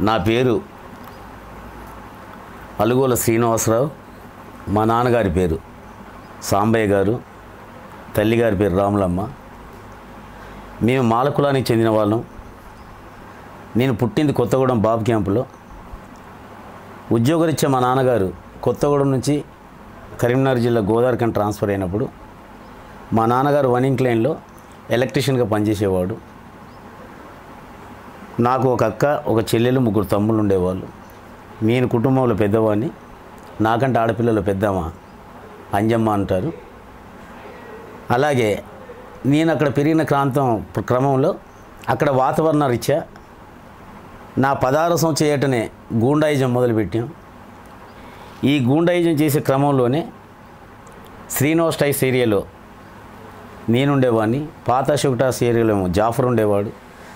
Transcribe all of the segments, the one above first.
నా పేరు అలుగోల శ్రీనివాసరావు మా నాన్నగారి పేరు సాంబయ్య గారు తల్లిగారి పేరు రాములమ్మ మేము మాల కులానికి చెందిన వాళ్ళం నేను పుట్టింది కొత్తగూడెం బాబు క్యాంపులో ఉద్యోగరీత్యా మా నాన్నగారు కొత్తగూడెం నుంచి కరీంనగర్ జిల్లా గోదావరికని ట్రాన్స్ఫర్ అయినప్పుడు మా నాన్నగారు వనింగ్ లైన్లో ఎలక్ట్రీషియన్గా పనిచేసేవాడు నాకు ఒక అక్క ఒక చెల్లెలు ముగ్గురు తమ్ముళ్ళు ఉండేవాళ్ళు నేను కుటుంబంలో పెద్దవాడిని నాకంటే ఆడపిల్లలు పెద్దమ్మ అంజమ్మ అంటారు అలాగే నేను అక్కడ పెరిగిన ప్రాంతం క్రమంలో అక్కడ వాతావరణ రీత్యా నా పదహారు సంవత్సరం ఏటనే గూండాయిజం మొదలుపెట్టాం ఈ గూండాయిజం చేసే క్రమంలోనే శ్రీనివాస్ టైస్ ఏరియాలో నేనుండేవాడిని పాత శుకటాస్ ఏరియాలో ఏమో జాఫర్ ఉండేవాడు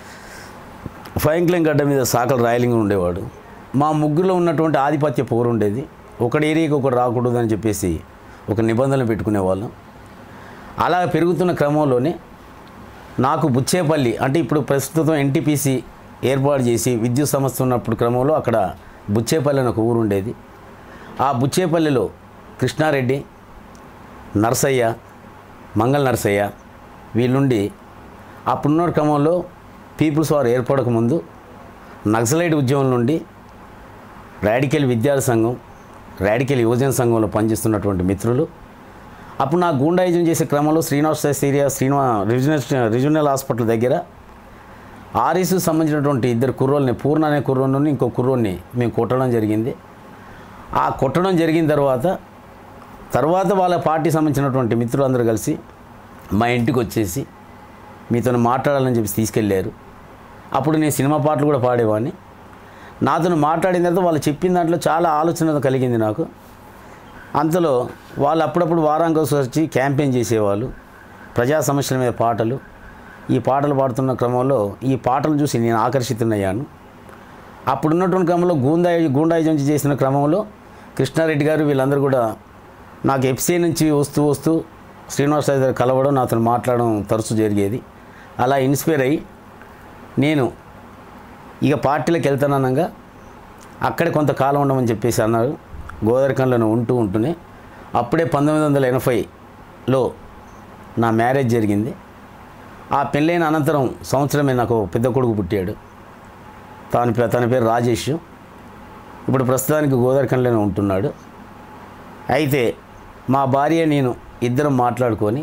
ఫైంక్లింగ్ గడ్డ మీద సాకల రాయలింగ్ ఉండేవాడు మా ముగ్గురులో ఉన్నటువంటి ఆధిపత్య పోరు ఉండేది ఒకటి ఏరియాకి ఒకటి రాకూడదని చెప్పేసి ఒక నిబంధనలు పెట్టుకునేవాళ్ళం అలా పెరుగుతున్న క్రమంలోనే నాకు బుచ్చేపల్లి అంటే ఇప్పుడు ప్రస్తుతం ఎన్టీపీసీ ఏర్పాటు చేసి విద్యుత్ సంస్థ ఉన్నప్పుడు క్రమంలో అక్కడ బుచ్చేపల్లి అని ఒక ఊరు ఉండేది ఆ బుచ్చేపల్లిలో కృష్ణారెడ్డి నరసయ్య మంగళ నరసయ్య వీళ్ళుండి అప్పుడున్న క్రమంలో పీపుల్స్ వార్ ఏర్పడక ముందు నక్సలైట్ ఉద్యమం నుండి రాడికల్ విద్యార్థి సంఘం రాడికల్ యువజన సంఘంలో పనిచేస్తున్నటువంటి మిత్రులు అప్పుడు నా గూండాయిజం చేసే క్రమంలో శ్రీనివాస ఏరియా శ్రీనివా రీజనల్ రీజనల్ హాస్పిటల్ దగ్గర ఆర్ఎస్ సంబంధించినటువంటి ఇద్దరు కుర్రోల్ని పూర్ణ అనే కుర్రోని ఇంకో కుర్రోని మేము కొట్టడం జరిగింది ఆ కొట్టడం జరిగిన తర్వాత తర్వాత వాళ్ళ పార్టీ సంబంధించినటువంటి మిత్రులందరూ కలిసి మా ఇంటికి వచ్చేసి మీతో మాట్లాడాలని చెప్పి తీసుకెళ్ళారు అప్పుడు నేను సినిమా పాటలు కూడా పాడేవాడిని నాతో మాట్లాడిన తర్వాత వాళ్ళు చెప్పిన దాంట్లో చాలా ఆలోచన కలిగింది నాకు అంతలో వాళ్ళు అప్పుడప్పుడు వారానికి ఒకసారి వచ్చి క్యాంపెయిన్ చేసేవాళ్ళు ప్రజా సమస్యల మీద పాటలు ఈ పాటలు పాడుతున్న క్రమంలో ఈ పాటలు చూసి నేను ఆకర్షితున్నయ్యాను అప్పుడున్నటువంటి క్రమంలో గూండాయి గూండాయిజం చేసిన క్రమంలో కృష్ణారెడ్డి గారు వీళ్ళందరూ కూడా నాకు ఎఫ్సీ నుంచి వస్తూ వస్తూ శ్రీనివాస గారు కలవడం నాతో మాట్లాడడం తరచు జరిగేది అలా ఇన్స్పైర్ అయ్యి నేను ఇక పార్టీలకు వెళ్తాననగా అక్కడే కొంతకాలం ఉండమని చెప్పేసి అన్నారు గోదావరికంలో ఉంటూ ఉంటూనే అప్పుడే పంతొమ్మిది వందల ఎనభైలో నా మ్యారేజ్ జరిగింది ఆ పెళ్ళైన అనంతరం సంవత్సరమే నాకు పెద్ద కొడుకు పుట్టాడు తాని పే- తన పేరు రాజేష్ ఇప్పుడు ప్రస్తుతానికి గోదావరికంలోనే ఉంటున్నాడు అయితే మా భార్య నేను ఇద్దరం మాట్లాడుకొని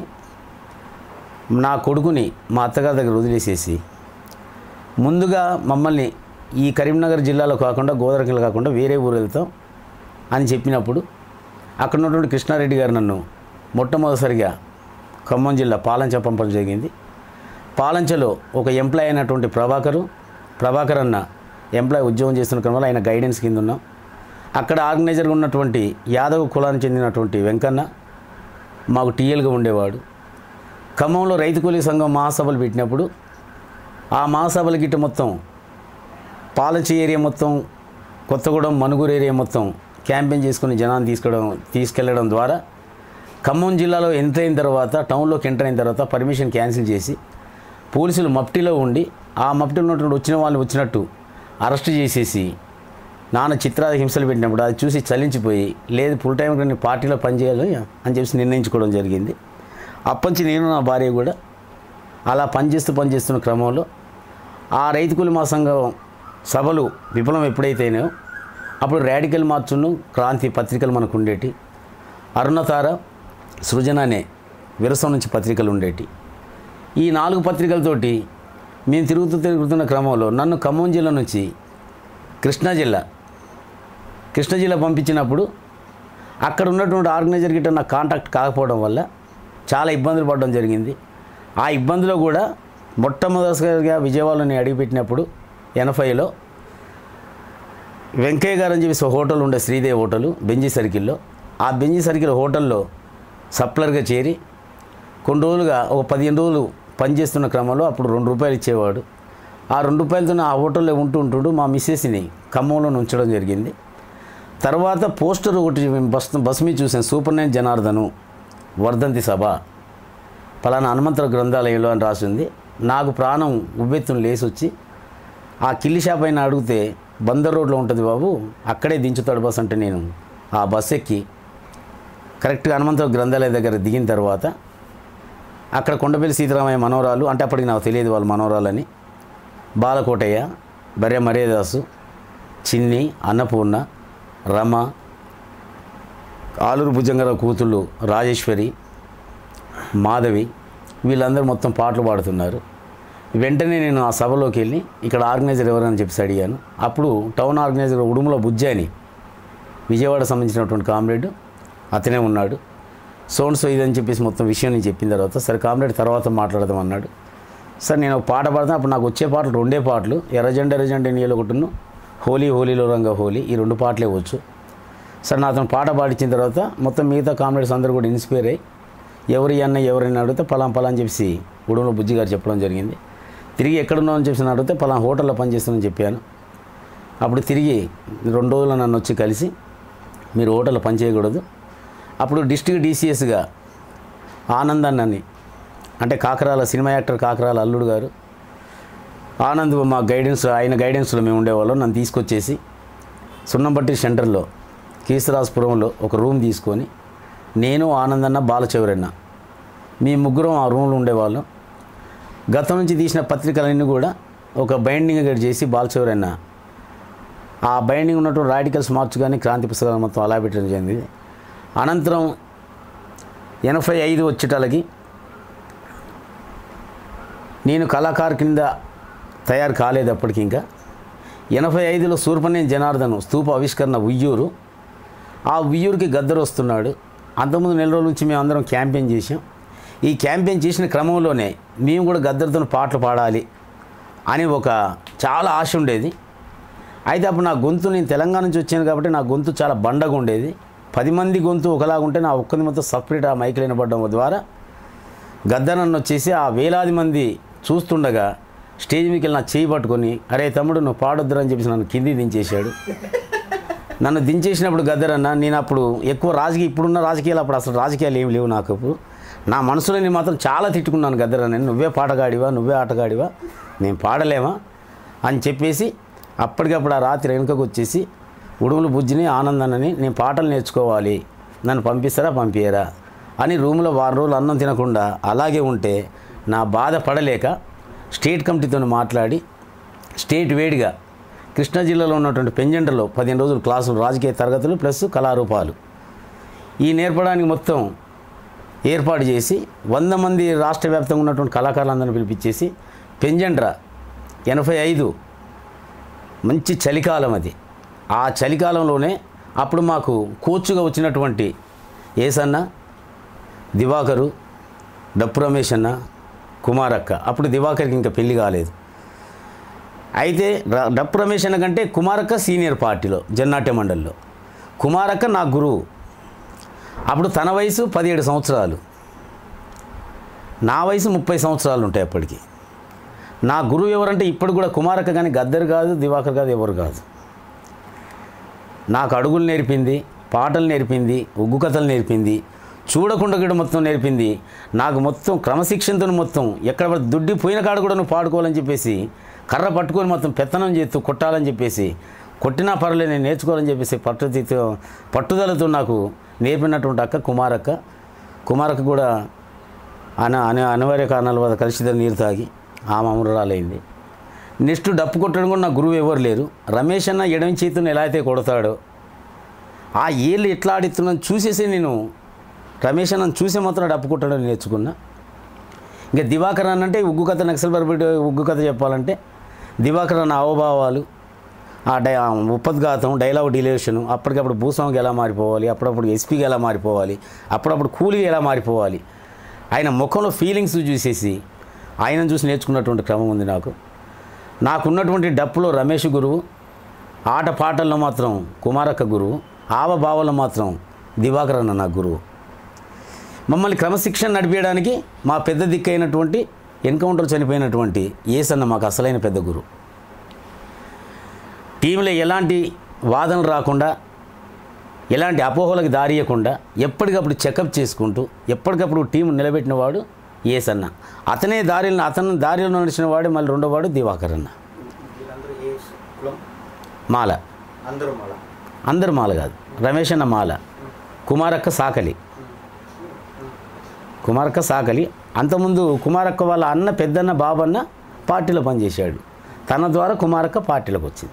నా కొడుకుని మా అత్తగారి దగ్గర వదిలేసేసి ముందుగా మమ్మల్ని ఈ కరీంనగర్ జిల్లాలో కాకుండా గోదావరికలు కాకుండా వేరే ఊరు వెళ్తాం అని చెప్పినప్పుడు అక్కడ ఉన్నటువంటి కృష్ణారెడ్డి గారు నన్ను మొట్టమొదటిసారిగా ఖమ్మం జిల్లా పాలంచ పంపడం జరిగింది పాలంచలో ఒక ఎంప్లాయ్ అయినటువంటి ప్రభాకరు ప్రభాకర్ అన్న ఎంప్లాయ్ ఉద్యోగం చేస్తున్న క్రమంలో ఆయన గైడెన్స్ కింద ఉన్నాం అక్కడ ఆర్గనైజర్గా ఉన్నటువంటి యాదవ్ కులానికి చెందినటువంటి వెంకన్న మాకు టీఎల్గా ఉండేవాడు ఖమ్మంలో రైతు కూలీ సంఘం మహాసభలు పెట్టినప్పుడు ఆ మహాసభల గిట్ట మొత్తం పాలచి ఏరియా మొత్తం కొత్తగూడెం మనుగూరు ఏరియా మొత్తం క్యాంపెయిన్ చేసుకుని జనాన్ని తీసుకోవడం తీసుకెళ్లడం ద్వారా ఖమ్మం జిల్లాలో ఎంటర్ అయిన తర్వాత టౌన్లోకి ఎంటర్ అయిన తర్వాత పర్మిషన్ క్యాన్సిల్ చేసి పోలీసులు మఫ్టీలో ఉండి ఆ మఫ్టీలో ఉన్నటువంటి వచ్చిన వాళ్ళు వచ్చినట్టు అరెస్ట్ చేసేసి నాన్న చిత్రాల హింసలు పెట్టినప్పుడు అది చూసి చలించిపోయి లేదు ఫుల్ టైం నేను పార్టీలో పనిచేయాలి అని చెప్పి నిర్ణయించుకోవడం జరిగింది అప్పటి నేను నా భార్య కూడా అలా పనిచేస్తూ పనిచేస్తున్న క్రమంలో ఆ రైతు కూలి మా సంఘం సభలు విఫలం ఎప్పుడైతేనో అప్పుడు రాడికల్ మార్చును క్రాంతి పత్రికలు మనకు ఉండేటి అరుణతార సృజన అనే విరసం నుంచి పత్రికలు ఉండేటి ఈ నాలుగు పత్రికలతోటి మేము తిరుగుతూ తిరుగుతున్న క్రమంలో నన్ను ఖమ్మం జిల్లా నుంచి కృష్ణా జిల్లా కృష్ణా జిల్లా పంపించినప్పుడు అక్కడ ఉన్నటువంటి ఆర్గనైజర్ గిట్ట నాకు కాంటాక్ట్ కాకపోవడం వల్ల చాలా ఇబ్బందులు పడడం జరిగింది ఆ ఇబ్బందులో కూడా మొట్టమొదటిసారిగా విజయవాడలో నేను అడిగిపెట్టినప్పుడు ఎనభైలో వెంకయ్య గారు అని చెప్పేసి ఒక హోటల్ ఉండే శ్రీదేవి హోటల్ బెంజీ సర్కిల్లో ఆ బెంజీ సర్కిల్ హోటల్లో సప్లర్గా చేరి కొన్ని రోజులుగా ఒక పదిహేను రోజులు పనిచేస్తున్న క్రమంలో అప్పుడు రెండు రూపాయలు ఇచ్చేవాడు ఆ రెండు రూపాయలతో ఆ హోటల్లో ఉంటూ ఉంటుంటూ మా మిస్సెస్ని ఖమ్మంలో ఉంచడం జరిగింది తర్వాత పోస్టర్ ఒకటి బస్ బస్ మీద చూసాను సూపర్ నైన్ జనార్దను వర్ధంతి సభ ఫలానా హనుమంతర గ్రంథాలయంలో అని రాసింది నాకు ప్రాణం ఉవ్వెత్తున లేచి వచ్చి ఆ కిల్లి షాప్ అయిన అడిగితే బందర్ రోడ్లో ఉంటుంది బాబు అక్కడే దించుతాడు బస్ అంటే నేను ఆ బస్ ఎక్కి కరెక్ట్గా హనుమంతరావు గ్రంథాలయ దగ్గర దిగిన తర్వాత అక్కడ కొండపల్లి సీతారామయ్య మనోరాలు అంటే అప్పటికి నాకు తెలియదు వాళ్ళు మనోరాలని బాలకోటయ్య బర్రె మర్యాదాసు చిన్ని అన్నపూర్ణ రమ ఆలూరు భుజంగరావు కూతుళ్ళు రాజేశ్వరి మాధవి వీళ్ళందరూ మొత్తం పాటలు పాడుతున్నారు వెంటనే నేను ఆ సభలోకి వెళ్ళి ఇక్కడ ఆర్గనైజర్ ఎవరని చెప్పేసి అడిగాను అప్పుడు టౌన్ ఆర్గనైజర్ ఉడుముల బుజ్జి అని విజయవాడ సంబంధించినటువంటి కామ్రేడ్ అతనే ఉన్నాడు సోన్ సో ఇదని చెప్పేసి మొత్తం విషయం నేను చెప్పిన తర్వాత సరే కామ్రేడ్ తర్వాత మాట్లాడదాం అన్నాడు సార్ నేను ఒక పాట పాడతాను అప్పుడు నాకు వచ్చే పాటలు రెండే పాటలు ఎర్రజెండ ఎర్రజెండ నీళ్ళు ఒకటిను హోలీ హోలీలో రంగ హోలీ ఈ రెండు పాటలే వచ్చు సరే నా అతను పాట పాడించిన తర్వాత మొత్తం మిగతా కామ్రేడ్స్ అందరూ కూడా ఇన్స్పైర్ అయ్యి ఎవరి అన్న ఎవరైనా అడిగితే పలాం పలాం అని చెప్పేసి ఉడుముల బుజ్జి గారు చెప్పడం జరిగింది తిరిగి ఎక్కడున్నావు అని చెప్పి అడిగితే పలాం హోటల్లో పనిచేస్తానని చెప్పాను అప్పుడు తిరిగి రెండు రోజులు నన్ను వచ్చి కలిసి మీరు హోటల్లో పని చేయకూడదు అప్పుడు డిస్ట్రిక్ట్ డీసీఎస్గా ఆనంద్ అన్నని అంటే కాకరాల సినిమా యాక్టర్ కాకరాల అల్లుడు గారు ఆనంద్ మా గైడెన్స్ ఆయన గైడెన్స్లో మేము ఉండేవాళ్ళం నన్ను తీసుకొచ్చేసి సున్నంపట్టి సెంటర్లో కీసరాజపురంలో ఒక రూమ్ తీసుకొని నేను ఆనందన్న బాలచౌరన్న మీ ముగ్గురం ఆ రూమ్లో ఉండేవాళ్ళం గతం నుంచి తీసిన పత్రికలన్నీ కూడా ఒక బైండింగ్ గడి చేసి బాలచౌరన్న ఆ బైండింగ్ ఉన్నటువంటి రాడికల్స్ మార్చ్ కానీ క్రాంతి పుస్తకాలు మొత్తం అలా పెట్టడం జరిగింది అనంతరం ఎనభై ఐదు వచ్చేటలకి నేను కళాకారు కింద తయారు కాలేదు అప్పటికి ఇంకా ఎనభై ఐదులో సూర్పనేని జనార్దన్ స్తూప ఆవిష్కరణ ఉయ్యూరు ఆ ఉయ్యూరుకి గద్దరు వస్తున్నాడు అంతకుముందు నెల రోజుల నుంచి మేము అందరం క్యాంపెయిన్ చేసాం ఈ క్యాంపెయిన్ చేసిన క్రమంలోనే మేము కూడా గద్దరితో పాటలు పాడాలి అని ఒక చాలా ఆశ ఉండేది అయితే అప్పుడు నా గొంతు నేను తెలంగాణ నుంచి వచ్చాను కాబట్టి నా గొంతు చాలా బండగా ఉండేది పది మంది గొంతు ఒకలాగా ఉంటే నా ఒక్కది మొత్తం సపరేట్ ఆ మైకులు వినపడడం ద్వారా గద్దనన్ను వచ్చేసి ఆ వేలాది మంది చూస్తుండగా స్టేజ్ మీదకి వెళ్ళి నా చేయి పట్టుకొని అరే తమ్ముడు నువ్వు పాడొద్దురా అని చెప్పేసి నన్ను కింది దించేశాడు నన్ను దించేసినప్పుడు గద్దరన్న నేను అప్పుడు ఎక్కువ రాజకీయ ఇప్పుడున్న రాజకీయాలు అప్పుడు అసలు రాజకీయాలు ఏమి లేవు నాకు అప్పుడు నా మనసులో నేను మాత్రం చాలా తిట్టుకున్నాను గద్దరన్న నువ్వే పాటగాడివా నువ్వే ఆటగాడివా నేను పాడలేమా అని చెప్పేసి అప్పటికప్పుడు ఆ రాత్రి వెనుకకు వచ్చేసి ఉడుములు బుజ్జిని ఆనందన్నని నేను పాటలు నేర్చుకోవాలి నన్ను పంపిస్తారా పంపించరా అని రూమ్లో వారం రోజులు అన్నం తినకుండా అలాగే ఉంటే నా బాధ పడలేక స్టేట్ కమిటీతో మాట్లాడి స్టేట్ వేడిగా కృష్ణా జిల్లాలో ఉన్నటువంటి పెంజెంటలో పదిహేను రోజులు క్లాసులు రాజకీయ తరగతులు ప్లస్ కళారూపాలు ఈ నేర్పడానికి మొత్తం ఏర్పాటు చేసి వంద మంది రాష్ట్ర వ్యాప్తంగా ఉన్నటువంటి కళాకారులందరినీ పిలిపించేసి పెంజెండ్ర ఎనభై ఐదు మంచి చలికాలం అది ఆ చలికాలంలోనే అప్పుడు మాకు కోచ్గా వచ్చినటువంటి ఏసన్న దివాకరు డప్పు రమేష్ అన్న కుమారక్క అప్పుడు దివాకర్కి ఇంకా పెళ్లి కాలేదు అయితే ర- డప్పు రమేష్ అన్న కంటే కుమారక్క సీనియర్ పార్టీలో జన్నాట్య మండలిలో కుమారక్క నా గురువు అప్పుడు తన వయసు పదిహేడు సంవత్సరాలు నా వయసు ముప్పై సంవత్సరాలు ఉంటాయి అప్పటికి నా గురువు ఎవరంటే ఇప్పుడు కూడా కుమారక్క కానీ గద్దరు కాదు దివాకర్ కాదు ఎవరు కాదు నాకు అడుగులు నేర్పింది పాటలు నేర్పింది ఉగ్గు కథలు నేర్పింది చూడకుండా కూడా మొత్తం నేర్పింది నాకు మొత్తం క్రమశిక్షణతో మొత్తం ఎక్కడ పడితే దుడ్డి పోయిన కాడ కూడా నువ్వు పాడుకోవాలని చెప్పేసి కర్ర పట్టుకొని మొత్తం పెత్తనం చేస్తూ కొట్టాలని చెప్పేసి కొట్టినా పర్లేదు నేను నేర్చుకోవాలని చెప్పేసి పట్టుదలతో పట్టుదలతో నాకు నేర్పినటువంటి అక్క కుమారక్క కుమారక్క కూడా అన అన అనివార్య కారణాల వల్ల కలిసి నీరు తాగి ఆమె అమరురాలైంది నెక్స్ట్ డప్పు కొట్టడం కూడా నా గురువు ఎవరు లేరు రమేష్ అన్న ఎడమ చేతిని ఎలా అయితే కొడతాడో ఆ ఏళ్ళు ఎట్లా ఆడిస్తున్నాను చూసేసి నేను రమేష్ అన్నను చూసే మాత్రం డప్పు కొట్టడం నేర్చుకున్నా ఇంకా దివాకర్ అన్న అంటే ఉగ్గు కథ నక్సల్ బర్బిట్ ఉగ్గు కథ చెప్పాలంటే దివాకర్ అన్న అవభావాలు ఆ డై ఆ ఉపద్ఘాతం డైలాగ్ డిలేషను అప్పటికప్పుడు భూస్వామికి ఎలా మారిపోవాలి అప్పుడప్పుడు ఎస్పీకి ఎలా మారిపోవాలి అప్పుడప్పుడు కూలిగా ఎలా మారిపోవాలి ఆయన ముఖంలో ఫీలింగ్స్ చూసేసి ఆయనను చూసి నేర్చుకున్నటువంటి క్రమం ఉంది నాకు నాకున్నటువంటి డప్పులో రమేష్ గురువు ఆట పాటల్లో మాత్రం కుమారక్క గురువు ఆవభావాల్లో మాత్రం దివాకర్ అన్న నా గురువు మమ్మల్ని క్రమశిక్షణ నడిపించడానికి మా పెద్ద దిక్కైనటువంటి ఎన్కౌంటర్ చనిపోయినటువంటి ఏసన్న మాకు అసలైన పెద్ద గురువు టీంలో ఎలాంటి వాదన రాకుండా ఎలాంటి అపోహలకు దారియకుండా ఎప్పటికప్పుడు చెకప్ చేసుకుంటూ ఎప్పటికప్పుడు టీం నిలబెట్టిన వాడు ఏసన్న అతనే దారిలో అతను దారిలో నడిచిన వాడు మళ్ళీ రెండో వాడు దివాకర్ అన్న వీళ్ళందరూ ఏ కులం మాల అందరూ మళ్ళా అందరు మాల కాదు రమేష్ అన్న మాల కుమారక్క సాకలి కుమారక్క సాకలి అంతకుముందు కుమారక్క వాళ్ళ అన్న పెద్దన్న బాబన్న పార్టీలో పనిచేశాడు తన ద్వారా కుమారక్క పార్టీలోకి వచ్చింది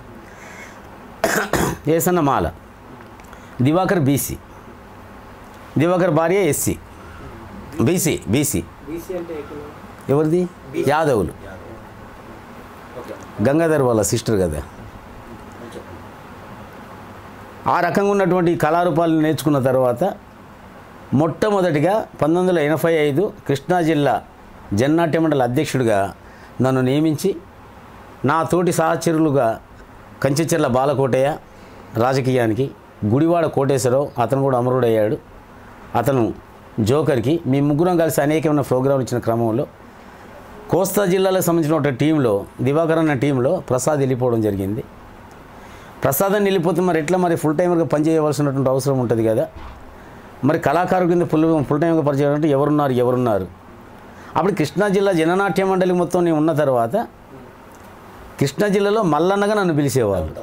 ఏసన్న మాల దివాకర్ బీసీ దివాకర్ భార్య ఎస్సీ బీసీ బీసీ బీసీ అంటే ఎక్కువ ఎవరిది యాదవులు ఓకే గంగాధర్ వాళ్ళ సిస్టర్ కదా చెప్పండి ఆ రకంగా ఉన్నటువంటి ఈ కళారూపాలను నేర్చుకున్న తర్వాత మొట్టమొదటిగా పంతొమ్మిది వందల ఎనభై ఐదు కృష్ణా జిల్లా జన్నాట్య మండలి అధ్యక్షుడిగా నన్ను నియమించి నా తోటి సహచరులుగా కంచెచెర్ల బాలకోటయ్య రాజకీయానికి గుడివాడ కోటేశ్వరరావు అతను కూడా అమరుడయ్యాడు అతను జోకర్కి మీ ముగ్గురం కలిసి అనేకమైన ప్రోగ్రాంలు ఇచ్చిన క్రమంలో కోస్తా జిల్లాలకు సంబంధించిన ఒక టీంలో దివాకర్ అన్న టీంలో ప్రసాద్ వెళ్ళిపోవడం జరిగింది ప్రసాదం వెళ్ళిపోతే మరి ఎట్లా మరి ఫుల్ టైమర్గా పనిచేయవలసినటువంటి అవసరం ఉంటుంది కదా మరి కళాకారు కింద ఫుల్ ఫుల్ టైంగా పనిచేయాలంటే అంటే ఎవరున్నారు ఎవరున్నారు అప్పుడు కృష్ణా జిల్లా జననాట్య మండలి మొత్తం నేను ఉన్న తర్వాత కృష్ణా జిల్లాలో మల్లన్నగా నన్ను పిలిచేవాళ్ళు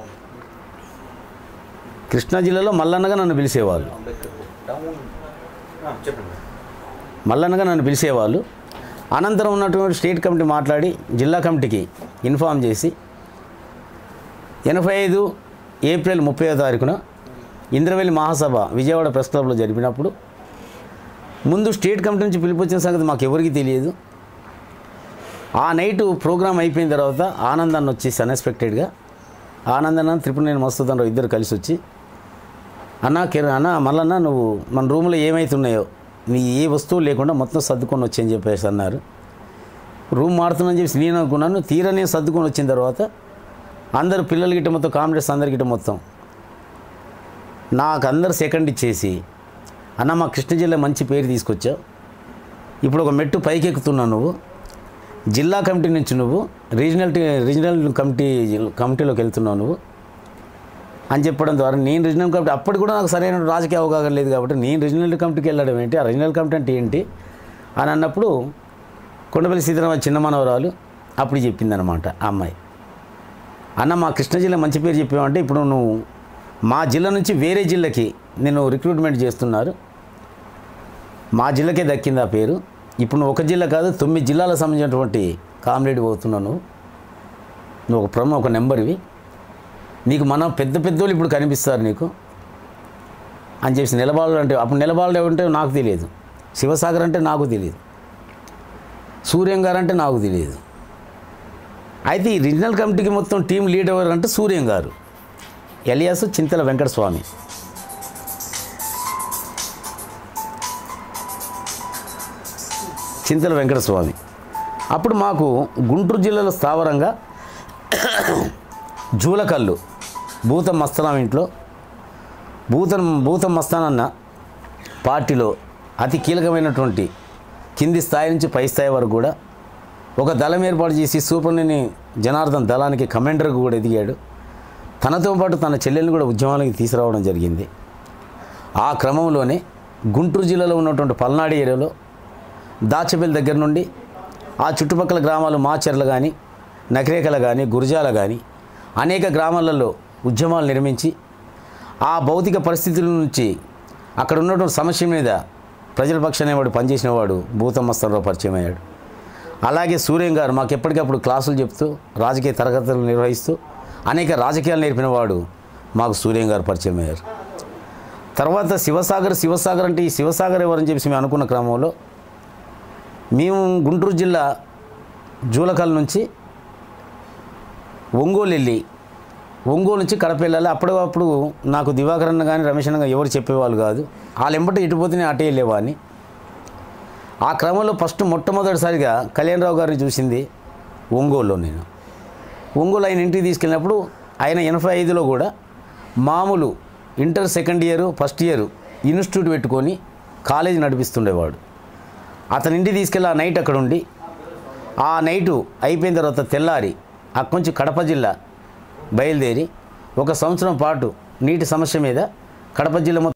కృష్ణా జిల్లాలో మల్లన్నగా నన్ను పిలిచేవాళ్ళు అంబేద్కర్ డౌన్ ఆ, చెప్పండి మల్లన్నగా నన్ను పిలిచేవాళ్ళు అనంతరం ఉన్నటువంటి స్టేట్ కమిటీ మాట్లాడి జిల్లా కమిటీకి ఇన్ఫామ్ చేసి ఎనభై ఐదు ఏప్రిల్ ముప్పై తారీఖున ఇంద్రవెల్లి మహాసభ విజయవాడ ప్రెస్ క్లబ్లో జరిపినప్పుడు ముందు స్టేట్ కమిటీ నుంచి పిలుపు వచ్చిన సంగతి మాకు ఎవరికి తెలియదు ఆ నైటు ప్రోగ్రామ్ అయిపోయిన తర్వాత ఆనందాన్ని వచ్చేసి అన్ఎక్స్పెక్టెడ్గా ఆనందన్న త్రిపుణేని మస్తుతండ్రు ఇద్దరు కలిసి వచ్చి అన్న కిరణ్ అన్న మళ్ళన్న నువ్వు మన రూమ్లో ఏమైతున్నాయో నీ ఏ వస్తువు లేకుండా మొత్తం సర్దుకొని వచ్చి అని చెప్పేసి అన్నారు రూమ్ మారుతుందని చెప్పి నేను అనుకున్నాను తీరా నేను సర్దుకొని వచ్చిన తర్వాత అందరు పిల్లలు గిట్ట మొత్తం కామ్రేడ్స్ అందరి గిట్ట మొత్తం నాకు అందరు సెకండ్ ఇచ్చేసి అన్న మా కృష్ణ జిల్లా మంచి పేరు తీసుకొచ్చావు ఇప్పుడు ఒక మెట్టు పైకి ఎక్కుతున్నావు నువ్వు జిల్లా కమిటీ నుంచి నువ్వు రీజనల్ టీ- రీజనల్ కమిటీ కమిటీలోకి వెళ్తున్నావు నువ్వు అని చెప్పడం ద్వారా నేను రీజనల్ కమిటీ అప్పటి కూడా నాకు సరైన రాజకీయ అవగాహన లేదు కాబట్టి నేను రీజనల్ కమిటీకి వెళ్ళడం ఏంటి ఆ రీజనల్ కమిటీ అంటే ఏంటి అని అన్నప్పుడు కొండపల్లి సీతారామ చిన్న మనవరాలు అప్పుడు చెప్పిందనమాట ఆ అమ్మాయి అన్న మా కృష్ణ జిల్లా మంచి పేరు చెప్పామంటే ఇప్పుడు నువ్వు మా జిల్లా నుంచి వేరే జిల్లాకి నేను రిక్రూట్మెంట్ చేస్తున్నారు మా జిల్లాకే దక్కింది ఆ పేరు ఇప్పుడు నువ్వు ఒక జిల్లా కాదు తొమ్మిది జిల్లాలకు సంబంధించినటువంటి కామ్రేడ్ పోతున్నావు నువ్వు నువ్వు ఒక ప్రముఖ ఒక నెంబర్వి నీకు మన పెద్ద పెద్దోళ్ళు ఇప్పుడు కనిపిస్తారు నీకు అని చెప్పి నిలబాలు అంటే అప్పుడు నిలబాలు అంటే నాకు తెలియదు శివసాగర్ అంటే నాకు తెలియదు సూర్యం గారు అంటే నాకు తెలియదు అయితే ఈ రీజనల్ కమిటీకి మొత్తం టీం లీడ్ ఎవరు అంటే సూర్యం గారు ఎలియాస్ చింతల వెంకటస్వామి చింతల వెంకటస్వామి అప్పుడు మాకు గుంటూరు జిల్లాలో స్థావరంగా జూలకల్లు భూతం మస్తనం ఇంట్లో భూతం భూతం మస్తానన్న పార్టీలో అతి కీలకమైనటువంటి కింది స్థాయి నుంచి పై స్థాయి వరకు కూడా ఒక దళం ఏర్పాటు చేసి సూపర్ని జనార్దన్ దళానికి కమాండర్గా కూడా ఎదిగాడు తనతో పాటు తన చెల్లెల్ని కూడా ఉద్యమాలకి తీసుకురావడం జరిగింది ఆ క్రమంలోనే గుంటూరు జిల్లాలో ఉన్నటువంటి పల్నాడు ఏరియాలో దాచపల్లి దగ్గర నుండి ఆ చుట్టుపక్కల గ్రామాలు మాచర్ల కానీ నకిరేకల కానీ గురజాల కానీ అనేక గ్రామాలలో ఉద్యమాలు నిర్మించి ఆ భౌతిక పరిస్థితుల నుంచి అక్కడ ఉన్నటువంటి సమస్య మీద ప్రజల పక్షానే వాడు పనిచేసిన వాడు భూతమస్తంలో పరిచయం అయ్యాడు అలాగే సూర్యం గారు మాకు ఎప్పటికప్పుడు క్లాసులు చెప్తూ రాజకీయ తరగతులు నిర్వహిస్తూ అనేక రాజకీయాలు నేర్పిన వాడు మాకు సూర్యం గారు పరిచయం అయ్యారు తర్వాత శివసాగర్ శివసాగర్ అంటే ఈ శివసాగర్ ఎవరని చెప్పి మేము అనుకున్న క్రమంలో మేము గుంటూరు జిల్లా జూలకల్ నుంచి ఒంగోలు వెళ్ళి ఒంగోలు నుంచి కడప వెళ్ళాలి అప్పటికప్పుడు నాకు దివాకర్ అన్న కానీ రమేష్ అన్న కానీ ఎవరు చెప్పేవాళ్ళు కాదు వాళ్ళు ఎంబటి ఇటుపోతే నేను అటే వెళ్ళేవాడిని ఆ క్రమంలో ఫస్ట్ మొట్టమొదటిసారిగా కళ్యాణరావు గారిని చూసింది ఒంగోలులో నేను ఒంగోలు ఆయన ఇంటికి తీసుకెళ్ళినప్పుడు ఆయన ఎనభై ఐదులో కూడా మామూలు inter second year first year institute పెట్టుకొని కాలేజ్ నడిపిస్తుండేవాడు అతని ఇంటికి తీసుకెళ్ళి ఆ నైట్ అక్కడ ఉండి ఆ నైటు అయిపోయిన తర్వాత తెల్లారి అక్కడి నుంచి కడప జిల్లా బయలుదేరి ఒక సంవత్సరం పాటు నీటి సమస్య మీద కడప జిల్లా మొత్తం